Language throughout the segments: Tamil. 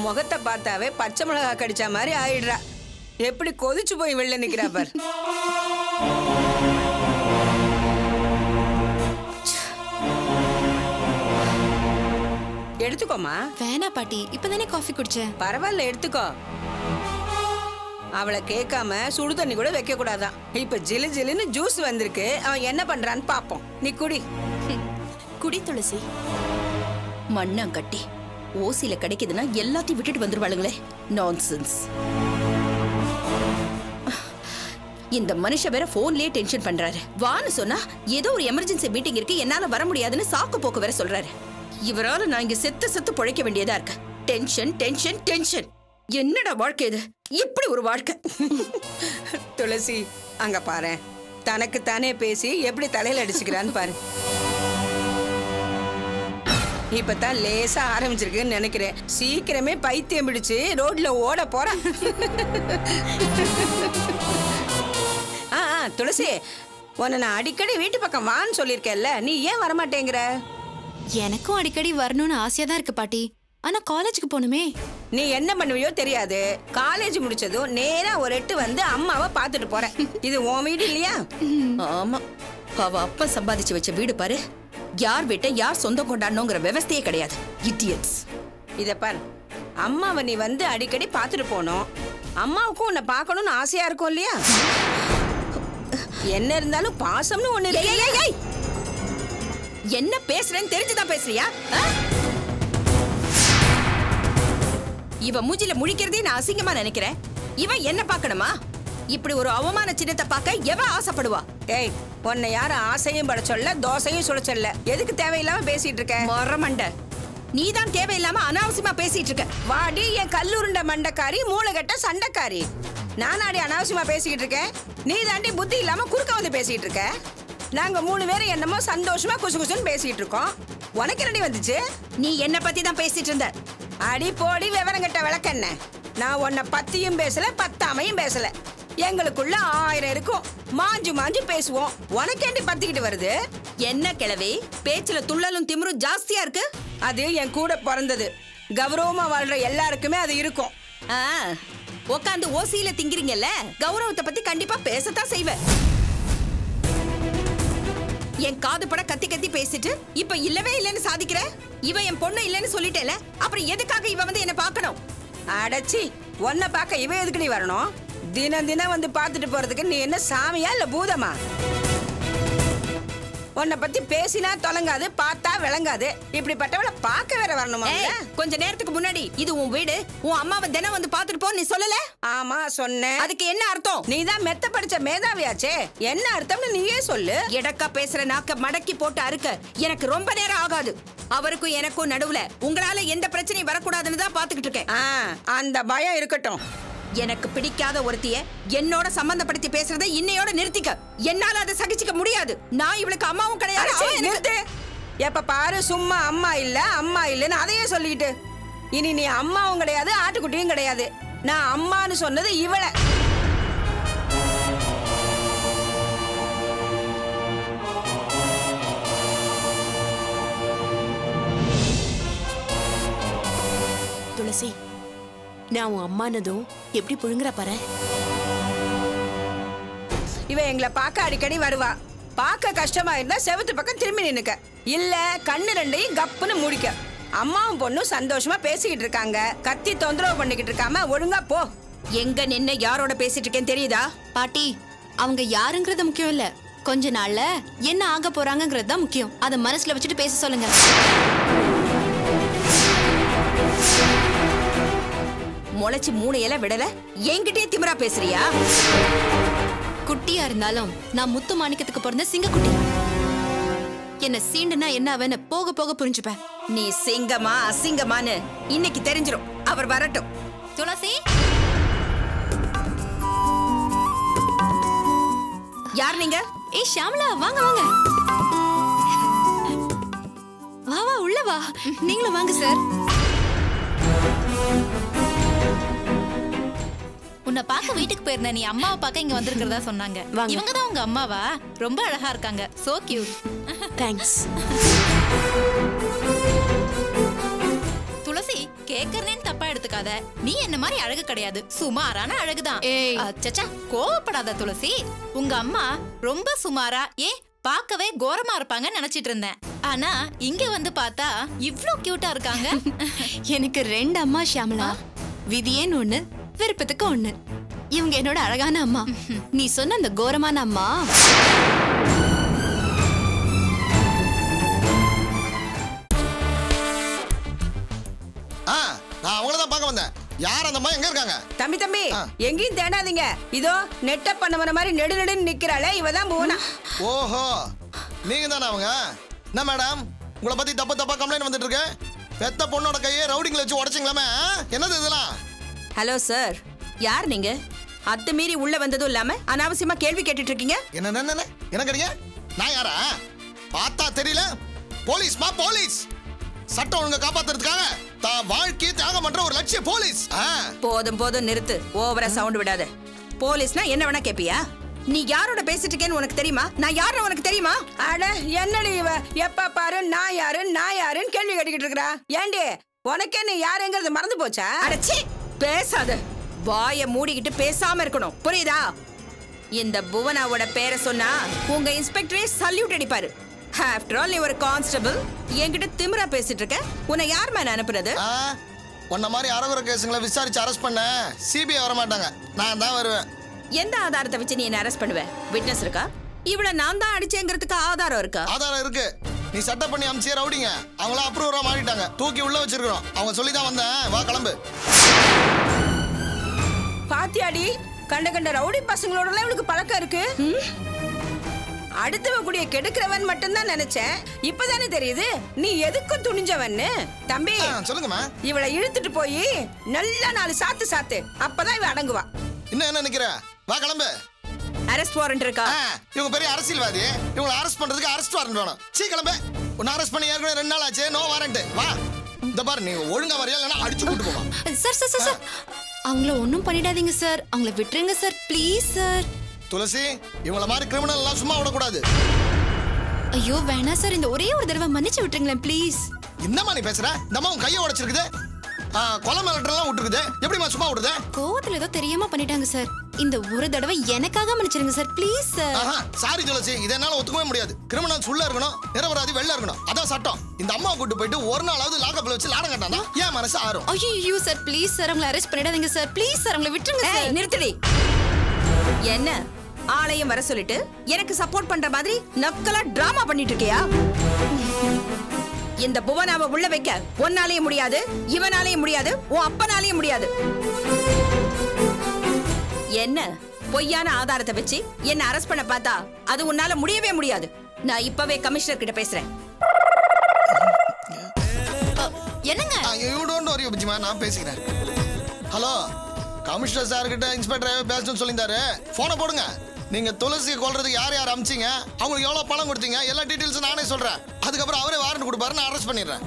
உன் முகத்தை பார்த்தாவே பச்சை மிளகா கடிச்ச மாதிரி ஆயிடுறா எப்படி கொதிச்சு போய் வெளில நிக்கிறா பார் எடுத்துக்கோமா வேணா பாட்டி இப்பதானே காஃபி குடிச்சேன் பரவாயில்ல எடுத்துக்கோ அவளை கேட்காம சுடு தண்ணி கூட வைக்க கூடாதான் இப்ப ஜிலு ஜிலுன்னு ஜூஸ் வந்திருக்கு அவன் என்ன பண்றான்னு பாப்போம் நீ குடி குடி துளசி மண்ணாங்கட்டி ஓசியில கிடைக்குதுன்னா எல்லாத்தையும் விட்டுட்டு வந்துருவாளுங்களே நான்சென்ஸ் இந்த மனுஷன் வேற போன்லயே டென்ஷன் பண்றாரு வான்னு சொன்னா ஏதோ ஒரு எமர்ஜென்சி மீட்டிங் இருக்கு என்னால வர முடியாதுன்னு சாக்கு போக்கு வேற சொல்றாரு இவரால நான் இங்க செத்து செத்து பொழைக்க வேண்டியதா இருக்கு டென்ஷன் டென்ஷன் டென்ஷன் என்னடா வாழ்க்கை இது இப்படி ஒரு வாழ்க்கை துளசி அங்க பாரு தனக்கு தானே பேசி எப்படி தலையில அடிச்சுக்கிறான்னு பாரு இப்பதான் லேசா ஆரம்பிச்சிருக்குன்னு நினைக்கிறேன் சீக்கிரமே பைத்தியம் பிடிச்சு ரோட்ல ஓட போறான் ஆ ஆ, துளசி உன்னை நான் அடிக்கடி வீட்டு பக்கம் வான்னு சொல்லியிருக்கேன்ல நீ ஏன் வரமாட்டேங்கிற எனக்கும் அடிக்கடி வரணும்னு ஆசையா தான் இருக்கு பாட்டி ஆனா காலேஜுக்கு போகணுமே நீ என்ன பண்ணுவியோ தெரியாது காலேஜ் முடிச்சதும் நேரா ஒரு எட்டு வந்து அம்மாவை பார்த்துட்டு போறேன் இது உன் வீடு இல்லையா ஆமா அவ அப்பா சம்பாதிச்சு வச்ச வீடு பாரு யார் வீட்டை யார் சொந்தம் கொண்டாடணுங்கிற விவஸ்தையே கிடையாது இடியட்ஸ் இத பார் அம்மாவை நீ வந்து அடிக்கடி பார்த்துட்டு போனோம் அம்மாவுக்கும் உன்னை பார்க்கணும்னு ஆசையா இருக்கும் இல்லையா என்ன இருந்தாலும் பாசம்னு ஒண்ணு ஏய், இருக்கு ஏய், ஏய், ஏய். என்ன பேசுறேன்னு தெரிஞ்சுதான் பேசுறியா ஆ? இவ மூஞ்சில முழிக்கிறதே நான் அசிங்கமா நினைக்கிறேன் இவன் என்ன பார்க்கணுமா இப்படி ஒரு அவமான சின்னத்தை பார்க்க எவ ஆசைப்படுவா ஏய் உன்னை யாரும் ஆசையும் பட சொல்ல தோசையும் சுட சொல்ல எதுக்கு தேவையில்லாம பேசிட்டு இருக்க மரமண்ட நீதான் தேவையில்லாம அனாவசியமா பேசிட்டு இருக்க வாடி என் கல்லுருண்ட மண்டக்காரி மூளைகட்ட சண்டைக்காரி நானாடி அனாவசியமா பேசிக்கிட்டு இருக்கேன் நீ தாண்டி புத்தி இல்லாம குறுக்க வந்து பேசிட்டு இருக்க நாங்க மூணு பேரும் என்னமோ சந்தோஷமா குசு குசுன்னு பேசிட்டு இருக்கோம் உனக்கு என்னடி வந்துச்சு நீ என்ன பத்தி தான் பேசிட்டு இருந்த அடி போடி விவரம் கட்ட விளக்கண்ண நான் உன்னை பத்தியும் பேசல பத்தாமையும் பேசல எங்களுக்குள்ள ஆயிரம் இருக்கும் மாஞ்சு மாஞ்சு பேசுவோம் உனக்கேண்டி பத்திக்கிட்டு வருது என்ன கிழவி பேச்சுல துள்ளலும் திமிரும் ஜாஸ்தியா இருக்கு அது என் கூட பிறந்தது கௌரவமா வாழ்ற எல்லாருக்குமே அது இருக்கும் ஆ, உக்காந்து ஓசியில திங்கிறீங்கல்ல கௌரவத்தை பத்தி கண்டிப்பா பேசத்தான் செய்வேன் என் காது பட கத்தி கத்தி பேசிட்டு இப்ப இல்லவே இல்லைன்னு சாதிக்கிற இவ என் பொண்ணு இல்லைன்னு சொல்லிட்டேல அப்புறம் எதுக்காக இவ வந்து என்ன பார்க்கணும் அடச்சி உன்னை பார்க்க இவ எதுக்கு நீ வரணும் தினம் தினம் வந்து பார்த்துட்டு போறதுக்கு நீ என்ன சாமியா இல்ல பூதமா உன்னை பத்தி பேசினா தொலங்காது பார்த்தா விளங்காது இப்படிப்பட்டவளை பார்க்க வேற வரணுமா ஏய், கொஞ்ச நேரத்துக்கு முன்னாடி இது உன் வீடு உன் அம்மாவை தினம் வந்து பார்த்துட்டு போ நீ சொல்லல ஆமா சொன்னேன் அதுக்கு என்ன அர்த்தம் நீ தான் மெத்த படிச்ச மேதாவியாச்சே என்ன அர்த்தம்னு நீயே சொல்லு எடக்கா பேசுற நாக்க மடக்கி போட்டு அறுக்க எனக்கு ரொம்ப நேரம் ஆகாது அவருக்கும் எனக்கும் நடுவுல உங்களால எந்த பிரச்சனையும் வரக்கூடாதுன்னு தான் பாத்துக்கிட்டு இருக்கேன் ஆ அந்த பயம் இருக்கட்டும் எனக்கு பிடிக்காத ஒருத்திய என்னோட சம்பந்தப்படுத்தி பேசுறதை இன்னையோட நிறுத்திக்க என்னால அதை சகிச்சுக்க முடியாது நான் இவளுக்கு அம்மாவும் கிடையாது அடச்சே, அவ எனக்கு- நிறுத்து எப்ப பாரு சும்மா அம்மா இல்ல அம்மா இல்லன்னு அதையே சொல்லிக்கிட்டு இனி நீ அம்மாவும் கிடையாது ஆட்டுக்குட்டியும் கிடையாது நான் அம்மான்னு சொன்னது இவளை துளசி நான் உன் அம்மானதும் எப்படி புழுங்குற பாரு இவ எங்களை பார்க்க அடிக்கடி வருவா பார்க்க கஷ்டமா இருந்தா செவுத்து பக்கம் திரும்பி நின்னுக்க இல்ல கண்ணு ரெண்டையும் கப்புன்னு முடிக்க அம்மாவும் பொண்ணும் சந்தோஷமா பேசிக்கிட்டு இருக்காங்க கத்தி தொந்தரவு பண்ணிக்கிட்டு இருக்காம ஒழுங்கா போ எங்க நின்னு யாரோட பேசிட்டு இருக்கேன்னு தெரியுதா பாட்டி அவங்க யாருங்கிறது முக்கியம் இல்ல கொஞ்ச நாள்ல என்ன ஆக போறாங்கங்கிறது தான் முக்கியம் அதை மனசுல வச்சுட்டு பேச சொல்லுங்க முளைச்சு மூணு இலை விடல என்கிட்டயே திமிரா பேசுறியா குட்டியா இருந்தாலும் நான் முத்து மாணிக்கத்துக்கு பிறந்த சிங்கக்குட்டி என்ன சீண்டுனா என்ன அவன்னு போக போக புரிஞ்சுப்பேன் நீ சிங்கமா அசிங்கமான்னு இன்னைக்கு தெரிஞ்சிரும் அவர் வரட்டும் துளசி யார் நீங்க ஏய் ஷாம்லா வாங்க வாங்க வா வா உள்ள வா நீங்களும் வாங்க சார் உன்னை பார்க்க வீட்டுக்கு போயிருந்த நீ அம்மாவை பார்க்க இங்க வந்திருக்கிறதா சொன்னாங்க வாங்க. இவங்க தான் உங்க அம்மாவா ரொம்ப அழகா இருக்காங்க சோ கியூட் தேங்க்ஸ் துளசி கேக் கேக்குறேன்னு தப்பா எடுத்துக்காத நீ என்ன மாதிரி அழகு கிடையாது சுமாரான அழகுதான் ஏய். அச்சச்சா கோவப்படாத துளசி உங்க அம்மா ரொம்ப சுமாரா ஏன் பார்க்கவே கோரமா இருப்பாங்கன்னு நினைச்சிட்டு இருந்தேன் ஆனா இங்க வந்து பார்த்தா இவ்ளோ கியூட்டா இருக்காங்க எனக்கு ரெண்டு அம்மா ஷியாமலா விதியேன்னு ஒண்ணு விருப்பத்துக்கு ஒண்ணு இவங்க என்னோட அழகான அம்மா நீ சொன்ன அந்த கோரமான அம்மா ஆ நான் அவங்கள தான் பார்க்க வந்தேன் யார் அந்த அம்மா எங்க இருக்காங்க தம்பி தம்பி ஆ. எங்கேயும் தேடாதீங்க இதோ நெட்ட பண்ணவன மாதிரி நெடு நெடுன்னு நிக்கிறாளே இவ தான் புவனா ஓஹோ நீங்க தானே அவங்க என்ன மேடம் உங்களை பத்தி தப்பு தப்பா கம்ப்ளைண்ட் வந்துட்டு இருக்கு பெத்த பொண்ணோட கையை ரவுடிங்ல வச்சு உடைச்சிங்களாமே ஆ? என்னது இதெல்லாம் ஹலோ சார் யார் நீங்க அத்துமீறி உள்ள வந்ததும் இல்லாம அனாவசியமா கேள்வி கேட்டுட்டு இருக்கீங்க என்ன என்ன, என்ன என்ன கிடைங்க நான் யாரா பார்த்தா தெரியல போலீஸ்மா போலீஸ் சட்டம் ஒழுங்கை காப்பாத்துறதுக்காக தான் வாழ்க்கையை தியாகம் பண்ற ஒரு லட்சிய போலீஸ் ஆ, போதும் போதும் நிறுத்து ஓவரா சவுண்ட் விடாத போலீஸ்னா என்ன வேணா கேப்பியா நீ யாரோட பேசிட்டு இருக்கேன்னு உனக்கு தெரியுமா நான் யாருன்னு உனக்கு தெரியுமா அட என்னடி இவ எப்ப பாரு நான் யாரு நான் யாருன்னு கேள்வி கேட்டுக்கிட்டு இருக்கா ஏண்டி உனக்கே நீ யாருங்கிறது மறந்து போச்சா அடச்சி பேசாத வாய மூடிக்கிட்டு பேசாம இருக்கணும் புரியுதா இந்த புவனாவோட பேரை சொன்னா உங்க இன்ஸ்பெக்டரே சல்யூட் அடிப்பாரு ஆஃப்டர் ஆல் நீ ஒரு கான்ஸ்டபிள் என்கிட்ட திமிரா பேசிட்டு இருக்க உன்னை யார் மேல அனுப்புறது ஆ, உன்ன மாதிரி அரகுர கேஸுங்களை விசாரிச்சு அரெஸ்ட் பண்ண சிபிஐ வர மாட்டாங்க நான் தான் வருவேன் எந்த ஆதாரத்தை வச்சு நீ என்ன அரெஸ்ட் பண்ணுவ விட்னஸ் இருக்கா இவள நான் தான் அடிச்சேங்கிறதுக்கு ஆதாரம் இருக்கா ஆதாரம் இருக்கு நீ சட்டப் பண்ணி அமிச்சிய ரவுடிங்க அவங்கள அப்ரூவரா மாறிட்டாங்க தூக்கி உள்ள வச்சிருக்கிறோம் அவங்க சொல்லி தான் வந்தேன் வா கிளம்பு பாத்தியாடி கண்ட கண்ட ரவுடி பசங்களோட இவளுக்கு பழக்கம் இருக்கு அடுத்தவ கூடிய கெடுக்கிறவன் மட்டும்தான் நினைச்சேன் இப்பதானே தெரியுது நீ எதுக்கும் துணிஞ்சவன்னு தம்பி ஆ, சொல்லுங்கம்மா இவளை இழுத்துட்டு போய் நல்லா நாலு சாத்து சாத்து அப்பதான் இவ அடங்குவா இன்னும் என்ன நிக்கிற வா கிளம்பு அரெஸ்ட் வாரண்ட் இருக்கா ஆ, இவங்க பெரிய அரசியல்வாதி இவங்களை அரெஸ்ட் பண்றதுக்கு அரெஸ்ட் வாரண்ட் வேணும் சீ கிளம்பு உன்னை அரெஸ்ட் பண்ணி ஏற்கனவே ரெண்டு நாள் ஆச்சு நோ வாரண்ட் வா இந்த பாரு நீ ஒழுங்கா வரையா இல்லைன்னா அடிச்சு கூட்டு போவா சார் சார் சார் சார் அவங்கள ஒன்றும் பண்ணிடாதீங்க சார் அவங்கள விட்டுருங்க சார் ப்ளீஸ் சார் துளசி இவங்கள மாதிரி கிரிமினல் எல்லாம் சும்மா விடக்கூடாது ஐயோ வேணாம் சார் இந்த ஒரே ஒரு தடவை மன்னிச்சு விட்டுருங்களேன் ப்ளீஸ் என்னம்மா நீ பேசுற இந்த அம்மா உன் கையை உடைச்சிருக்குது ஆ, கொலை மிரட்டெல்லாம் விட்டுருக்குது எப்படிம்மா சும்மா விடுது கோவத்துல ஏதோ தெரியாம பண்ணிட்டாங்க சார் இந்த ஒரு தடவை எனக்காக மன்னிச்சிருங்க சார் ப்ளீஸ் சார் ஆஹா சாரி துளசி இதை என்னால ஒத்துக்கவே முடியாது கிரிமினல்ஸ் உள்ள இருக்கணும் நிரபராதி வெளில இருக்கணும் அதான் சட்டம் இந்த அம்மா கூட்டு போயிட்டு ஒரு நாளாவது லாக்கப்ல வச்சு லாடம் கட்டானா ஏன் மனசு ஆறும் ஐயோ சார் ப்ளீஸ் சார் அவங்கள அரெஸ்ட் பண்ணிடாதீங்க சார் ப்ளீஸ் சார் அவங்கள விட்டுருங்க ஏய் சார் நிறுத்தடி என்ன ஆளையும் வர சொல்லிட்டு எனக்கு சப்போர்ட் பண்ற மாதிரி நக்கலா டிராமா பண்ணிட்டு இருக்கியா இந்த புவனாவை உள்ள வைக்க உன்னாலேயும் முடியாது இவனாலேயும் முடியாது உன் அப்பனாலேயும் முடியாது என்ன பொய்யான ஆதாரத்தை வச்சு என்ன அரெஸ்ட் பண்ண பார்த்தா அது உன்னால முடியவே முடியாது நான் இப்பவே கமிஷனர் கிட்ட பேசுறேன் என்னங்க யூ டோன்ட் வரி பிஜிமா நான் பேசிக்கிறேன் ஹலோ கமிஷனர் சார் கிட்ட இன்ஸ்பெக்டர் பேசணும்னு சொல்லியிருந்தாரு போனை போடுங்க நீங்க துளசி கொல்றதுக்கு யார் யார் அமிச்சிங்க அவங்களுக்கு எவ்வளவு பணம் கொடுத்தீங்க எல்லா டீடைல்ஸும் நானே சொல்றேன் அதுக்கப்புறம் அவரே வாரண்ட் கொடுப்பாரு நான் அரெஸ்ட் பண்ணிடுறேன்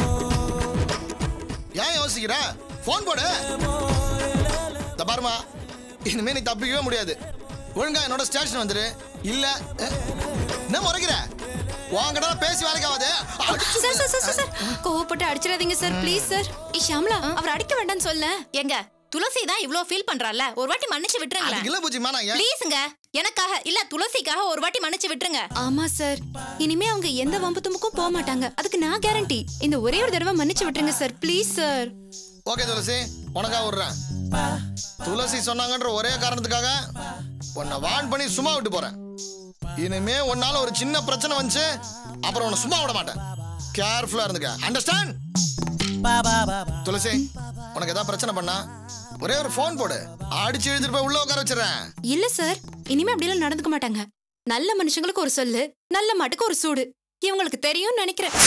ஏன் யோசிக்கிற போன் போடு இந்த பாருமா இனிமே நீ தப்பிக்கவே முடியாது ஒழுங்கா என்னோட ஸ்டேஷன் வந்துரு இல்ல அஹ், என்ன முறைக்கிற உங்ககிட்ட பேசி வேலைக்கு ஆகாது அடிச்சு சார் சார் சார் சார் கோவப்பட்டு அடிச்சிடாதீங்க சார் ப்ளீஸ் சார் ஏ ஷாம்லா அவர் அடிக்க வேண்டாம்னு சொல்ல எங்க துளசி தான் இவ்ளோ ஃபீல் பண்றால ஒரு வாட்டி மன்னிச்சு அதுக்கு விட்டுருங்களேன் இல்ல பூஜிமா நான் ஏன் ப்ளீஸ்ங்க எனக்காக இல்ல துளசிக்காக ஒரு வாட்டி மன்னிச்சு விட்டுருங்க ஆமா சார் இனிமே அவங்க எந்த வம்பு தும்புக்கும் போக மாட்டாங்க அதுக்கு நான் கேரண்டி இந்த ஒரே ஒரு தடவை மன்னிச்சு விட்டுருங்க sir please sir okay Tulasi உனக்கா விடுறேன் துளசி சொன்னாங்கன்ற ஒரே காரணத்துக்காக உன்னை வான் பண்ணி சும்மா விட்டு போறேன் இனிமே உன்னால ஒரு சின்ன பிரச்சனை வந்துச்சு அப்புறம் உன்னை சும்மா விட மாட்டேன் கேர்ஃபுல்லா இருந்துக்க அண்டர்ஸ்டாண்ட் துளசி உனக்கு ஏதாவது பிரச்சனை பண்ணா ஒரே ஒரு ஃபோன் போடு அடிச்சு எழுதிட்டு போய் உள்ள உட்கார வச்சிடறேன் இல்ல சார் இனிமே அப்படிலாம் நடந்துக்க மாட்டாங்க நல்ல மனுஷங்களுக்கு ஒரு சொல்லு நல்ல மாட்டுக்கு ஒரு சூடு இவங்களுக்கு தெரியும்னு நினைக்கிறேன்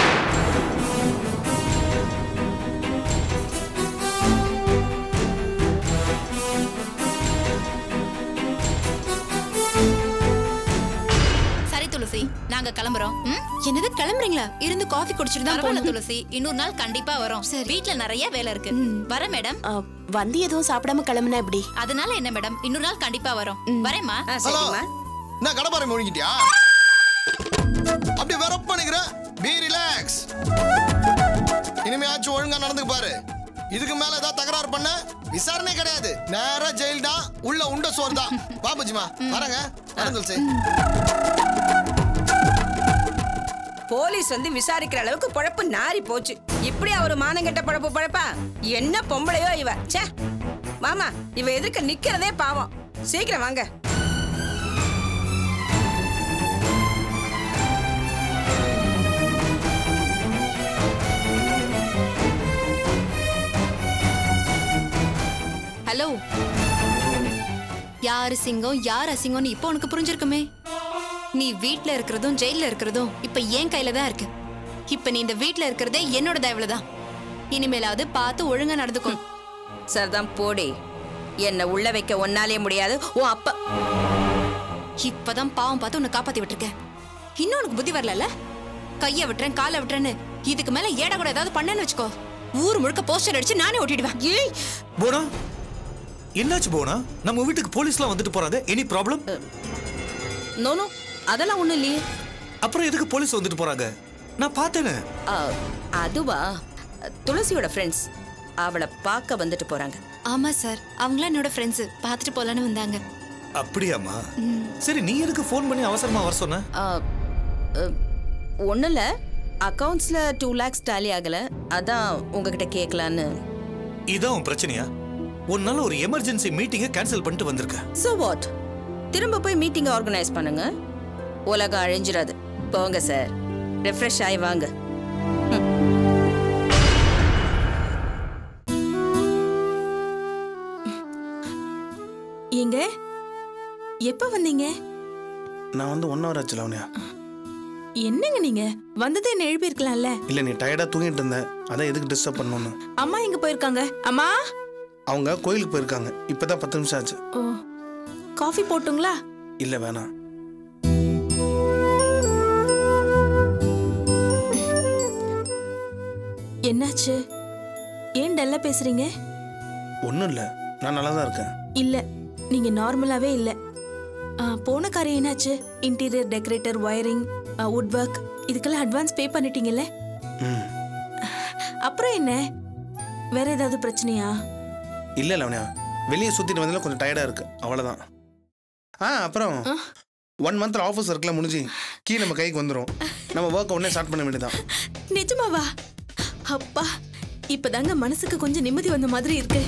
சரி துளசி நாங்க கிளம்புறோம் ம்? என்னது கிளம்புறீங்களா இருந்து காஃபி குடிச்சிட்டு தான் பரவாயில்ல போகணும் துளசி இன்னொரு நாள் கண்டிப்பா வரோம் சரி. வீட்ல நிறைய வேலை இருக்கு வர மேடம் அ, வந்து எதுவும் சாப்பிடாம கிளம்புனா எப்படி அதனால என்ன மேடம் இன்னொரு நாள் கண்டிப்பா வரோம் வரேம்மா ஆ, ஹலோ சரிம்மா என்ன கடப்பாறை முழுங்கிட்டியா அப்படியே வெறப் பண்ணிக்கிற பி ரிலாக்ஸ் இனிமையாச்சும் ஒழுங்கா நடந்துக்கு பாரு இதுக்கு மேல ஏதாவது தகராறு பண்ண விசாரணை கிடையாது நேரா ஜெயில் தான் உள்ள உண்ட சோறு தான் வா புஜிமா வரங்க வரேன் துளசி போலீஸ் வந்து விசாரிக்கிற அளவுக்கு பொழப்பு நாரி போச்சு இப்படி அவர் மானங்கெட்ட பொழப்பு பொழப்பா என்ன பொம்பளையோ இவ ச்சே மாமா இவ எதிர்க்க நிக்கிறதே பாவம் சீக்கிரம் வாங்க ஹலோ யார் சிங்கம் யார் அசிங்கம்னு இப்போ உனக்கு புரிஞ்சிருக்குமே நீ வீட்ல இருக்கிறதும் ஜெயில்ல இருக்கிறதும் இப்ப என் கையில தான் இருக்கு இப்ப நீ இந்த வீட்ல இருக்கிறதே என்னோட தயவுல தான் இனிமேலாவது பார்த்து ஒழுங்கா நடந்துக்கோ சரிதான் போடி என்ன உள்ள வைக்க ஒன்னாலே முடியாது உன் அப்பா இப்பதான் பாவம் பார்த்து உன்னை காப்பாத்தி விட்டுருக்கேன் இன்னும் உனக்கு புத்தி வரல கைய விட்டுறேன் காலை விட்டுறேன்னு இதுக்கு மேல ஏட கூட ஏதாவது பண்ணேன்னு வச்சுக்கோ ஊர் முழுக்க போஸ்டர் அடிச்சு நானே ஓட்டிடுவேன் ஏய் போனா என்னாச்சு போனா நம்ம வீட்டுக்கு போலீஸ்லாம் வந்துட்டு போறாங்க எனி ப்ராப்ளம் நோ நோ அதெல்லாம் ஒண்ணும் இல்லையே அப்புறம் எதுக்கு போலீஸ் வந்துட்டு போறாங்க நான் பார்த்தேனே ஆ, அதுவா துளசியோட ஃப்ரெண்ட்ஸ் அவளை பார்க்க வந்துட்டு போறாங்க ஆமா சார் அவங்களாம் என்னோட ஃப்ரெண்ட்ஸ் பார்த்துட்டு போலான்னு வந்தாங்க அப்படியாம்மா சரி நீ எதுக்கு ஃபோன் பண்ணி அவசரமா வர சொன்ன ஒன்றும் இல்லை அக்கௌண்ட்ஸில் டூ லேக்ஸ் டாலி ஆகலை அதான் உங்ககிட்ட கேட்கலான்னு இதான் உன் பிரச்சனையா உன்னால ஒரு எமர்ஜென்சி மீட்டிங்கை கேன்சல் பண்ணிட்டு வந்திருக்க ஸோ வாட் திரும்ப போய் மீட்டிங் ஆர்கனைஸ் பண்ணுங்க உலகம் அழிஞ்சிடாது போங்க சார் ரெஃப்ரெஷ் ஆகி வாங்க ஏங்க எப்ப வந்தீங்க நான் வந்து ஒன் ஹவர் ஆச்சு லவனியா என்னங்க நீங்க வந்ததே என்ன எழுப்பியிருக்கலாம்ல இல்லை நீ டயர்டாக தூங்கிட்டு இருந்த அதான் எதுக்கு டிஸ்டர்ப் பண்ணணும்னு அம்மா எங்க போயிருக்காங்க அம்மா அவங்க கோயிலுக்கு போயிருக்காங்க இப்போதான் பத்து நிமிஷம் ஆச்சு ஓ காஃபி போட்டுங்களா இல்லை வேணாம் என்னாச்சு ஏன் டல்லா பேசுறீங்க ஒன்றும் இல்லை நான் நல்லா தான் இருக்கேன் இல்ல நீங்க நார்மலாவே இல்ல ஆ, போன காரியம் என்னாச்சு interior decorator wiring wood work இதுக்கெல்லாம் அட்வான்ஸ் பே பண்ணிட்டீங்கல்ல ம் அப்புறம் என்ன வேற ஏதாவது பிரச்சனையா இல்லை லவனியா வெளியே சுற்றிட்டு வந்ததில் கொஞ்சம் டயர்டாக இருக்கு அவ்வளோதான் ஆ அப்புறம் ஒன் மந்த்தில் ஆஃபீஸ் ஒர்க்லாம் முடிஞ்சு கீ நம்ம கைக்கு வந்துடும் நம்ம ஒர்க்கை உடனே ஸ்டார்ட் பண்ண வேண்டியதான் நிஜமாவா அப்பா இப்பதாங்க மனசுக்கு கொஞ்சம் நிம்மதி வந்த மாதிரி இருக்கு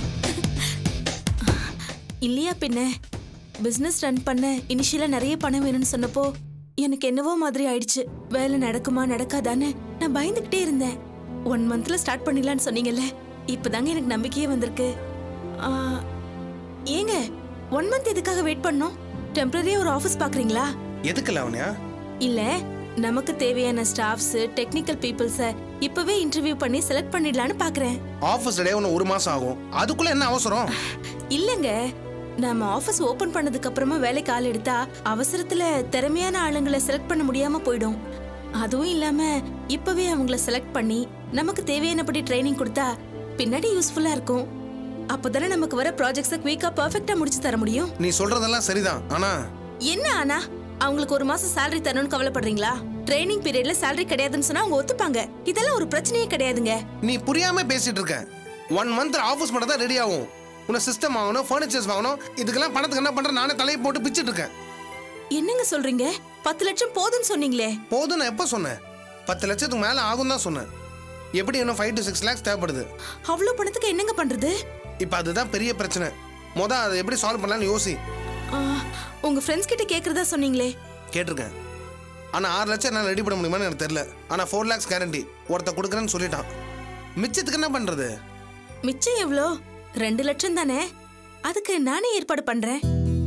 இல்லையா பின்ன பிசினஸ் ரன் பண்ண இனிஷியலா நிறைய பணம் வேணும்னு சொன்னப்போ எனக்கு என்னவோ மாதிரி ஆயிடுச்சு வேலை நடக்குமா நடக்காதான்னு நான் பயந்துகிட்டே இருந்தேன் ஒன் மந்த்ல ஸ்டார்ட் பண்ணிடலான்னு சொன்னீங்கல்ல இப்பதாங்க எனக்கு நம்பிக்கையே வந்திருக்கு ஆ, ஏங்க ஒன் மந்த் எதுக்காக வெயிட் பண்ணோம் டெம்பரரியா ஒரு ஆஃபீஸ் பாக்குறீங்களா எதுக்கு லவனியா இல்ல நமக்கு தேவையான ஸ்டாஃப்ஸ் டெக்னிக்கல் பீப்புள்ஸ இப்பவே இன்டர்வியூ பண்ணி செலக்ட் பண்ணிடலான்னு பாக்குறேன் ஆஃபீஸ் டே ஒன்று ஒரு மாதம் ஆகும் அதுக்குள்ளே என்ன அவசரம் இல்லங்க நாம ஆபீஸ் ஓபன் பண்ணதுக்கு அப்புறமா வேலைக்கு ஆள் எடுத்தா அவசரத்துல திறமையான ஆளுங்களை செலக்ட் பண்ண முடியாம போயிடும் அதுவும் இல்லாம இப்பவே அவங்கள செலக்ட் பண்ணி நமக்கு தேவையானபடி ட்ரைனிங் கொடுத்தா பின்னாடி யூஸ்ஃபுல்லா இருக்கும் அப்பதானே நமக்கு வர ப்ராஜெக்ட்ஸை குயிக்கா பர்ஃபெக்ட்டா முடிச்சு தர முடியும் நீ சொல்கிறதெல்லாம் சரிதான் ஆனால் என்ன ஆனா அவங்களுக்கு ஒரு மாசம் salary தரணும்னு கவலைப்படுறீங்களா ட்ரைனிங் பீரியட்ல salary கிடையாதுன்னு சொன்னா அவங்க ஒத்துப்பாங்க இதெல்லாம் ஒரு பிரச்சனையே கிடையாதுங்க நீ புரியாம பேசிட்டு இருக்க ஒன் மந்த் ஆஃபீஸ் மட்டும் தான் ரெடி ஆகும் உன்னை சிஸ்டம் வாங்கணும் ஃபர்னிச்சர்ஸ் வாங்கணும் இதுக்கெல்லாம் பணத்துக்கு என்ன பண்ற நானே தலையை போட்டு பிச்சுட்டு இருக்கேன் என்னங்க சொல்றீங்க பத்து லட்சம் போதும்னு சொன்னீங்களே போதும் நான் எப்போ சொன்னேன் பத்து லட்சத்துக்கு மேலே ஆகும் தான் சொன்னேன் எப்படி இன்னும் ஃபைவ் டு சிக்ஸ் லேக்ஸ் தேவைப்படுது அவ்வளவு பணத்துக்கு என்னங்க பண்றது இப்போ அதுதான் பெரிய பிரச்சனை மொதல் அதை எப்படி சால்வ் பண்ணலாம்னு யோசி ஆ, உங்க ஃப்ரெண்ட்ஸ் கிட்ட கேக்குறதா சொன்னீங்களே கேட்டிருக்கேன் ஆனால் ஆறு லட்சம் என்னால் ரெடி பண்ண முடியுமான்னு எனக்கு தெரியல ஆனால் ஃபோர் லேக்ஸ் கேரண்டி ஒருத்த கொடுக்குறேன்னு சொல்லிட்டான் மிச்சத்துக்கு என்ன பண்ணுறது மிச்சம் எவ்வளோ ரெண்டு லட்சம் தானே அதுக்கு நானே ஏற்பாடு பண்றேன்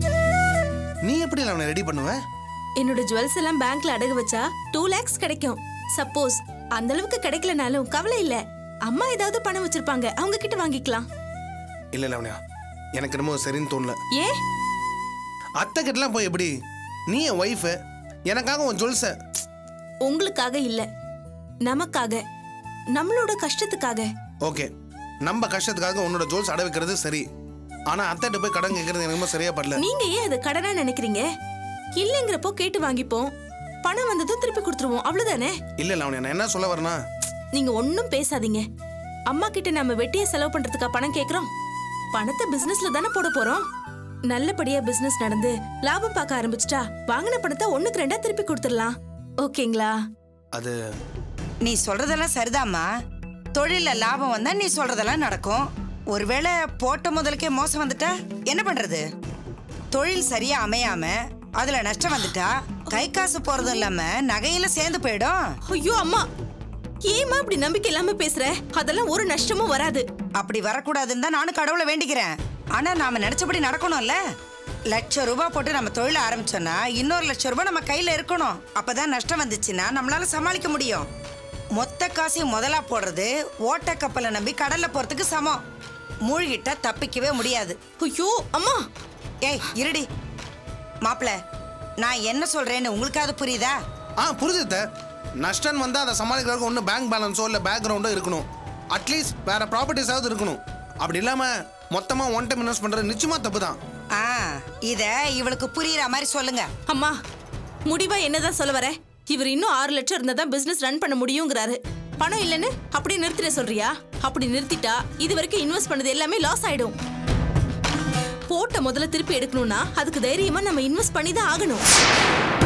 நீ எப்படி அவனை ரெடி பண்ணுவ என்னோட ஜுவல்ஸ் எல்லாம் பேங்க்ல அடகு வச்சா டூ லேக்ஸ் கிடைக்கும் சப்போஸ் அந்த அளவுக்கு கிடைக்கலனாலும் கவலை இல்ல அம்மா ஏதாவது பணம் வச்சிருப்பாங்க அவங்க கிட்ட வாங்கிக்கலாம் இல்லை லவனியா எனக்கு என்னமோ சரின்னு தோணல ஏன் அத்தை கிட்டலாம் போய் எப்படி நீ என் ஒய்ஃபு எனக்காக உன் ஜுவல்ஸை உங்களுக்காக இல்ல நமக்காக நம்மளோட கஷ்டத்துக்காக ஓகே நம்ம கஷ்டத்துக்காக உன்னோட ஜுவல்ஸ் அடை வைக்கிறது சரி ஆனால் அத்தைட்ட போய் கடன் கேட்கறது எனக்கு ரொம்ப சரியா படல நீங்க ஏன் அதை கடனா நினைக்கிறீங்க இல்லைங்கிறப்போ கேட்டு வாங்கிப்போம் பணம் வந்ததும் திருப்பி கொடுத்துருவோம் அவ்வளவுதானே இல்லை லவனியா நான் என்ன சொல்ல வரேன்னா நீங்க ஒன்னும் பேசாதீங்க அம்மா கிட்ட நம்ம வெட்டியா செலவு பண்றதுக்கா பணம் கேக்குறோம் பணத்தை பிசினஸ்ல தானே போட போறோம் நல்லபடியா பிசினஸ் நடந்து லாபம் பார்க்க ஆரம்பிச்சிட்டா வாங்கின பணத்தை ஒண்ணுக்கு ரெண்டா திருப்பி கொடுத்துடலாம் ஓகேங்களா அது நீ சொல்றதெல்லாம் சரிதாம்மா தொழில்ல லாபம் வந்தா நீ சொல்றதெல்லாம் நடக்கும் ஒருவேளை போட்ட முதலுக்கே மோசம் வந்துட்டா என்ன பண்றது தொழில் சரியா அமையாம அதுல நஷ்டம் வந்துட்டா கை காசு போறதும் இல்லாம நகையில சேர்ந்து போயிடும் ஐயோ அம்மா ஏமா இப்படி நம்பிக்கை இல்லாம பேசுற அதெல்லாம் ஒரு நஷ்டமும் வராது அப்படி வரக்கூடாதுன்னு தான் நானும் கடவுளை வேண்டிக்கிறேன் ஆனா நாம நினைச்சபடி நடக்கணும்ல லட்சம் ரூபாய் போட்டு நம்ம தொழில ஆரம்பிச்சோம்னா இன்னொரு லட்சம் ரூபாய் நம்ம கையில இருக்கணும் அப்பதான் நஷ்டம் வந்துச்சுன்னா நம்மளால சமாளிக்க முடியும் மொத்த காசையும் முதலா போடுறது ஓட்ட கப்பலை நம்பி கடல்ல போறதுக்கு சமம் மூழ்கிட்டா தப்பிக்கவே முடியாது ஐயோ அம்மா ஏய் இருடி மாப்பிள நான் என்ன சொல்றேன்னு உங்களுக்காவது புரியுதா ஆ புரியுது அத்தை. நஷ்டம் வந்தால் அதை சமாளிக்கிறதுக்கு ஒன்று பேங்க் பேலன்ஸோ இல்லை பேக்ரவுண்டோ இருக்கணும் அட்லீஸ்ட் வேற ப்ராப்பர்ட்டிஸாவது இருக்கணும் அப்படி இல்லாமல் மொத்தமாக ஒன் டைம் இன்வெஸ்ட் பண்ணுறது நிச்சயமாக தப்பு தான் ஆ இத இவளுக்கு புரியுற மாதிரி சொல்லுங்க அம்மா முடிவா என்னதான் சொல்ல வர இவர் இன்னும் ஆறு லட்சம் இருந்தா தான் பிசினஸ் ரன் பண்ண முடியுங்கிறாரு பணம் இல்லைன்னு அப்படியே நிறுத்திட சொல்றியா அப்படி நிறுத்திட்டா இது வரைக்கும் இன்வெஸ்ட் பண்ணது எல்லாமே லாஸ் ஆயிடும் போட்ட முதல்ல திருப்பி எடுக்கணும்னா அதுக்கு தைரியமா நம்ம இன்வெஸ்ட் பண்ணி தான் ஆகணும்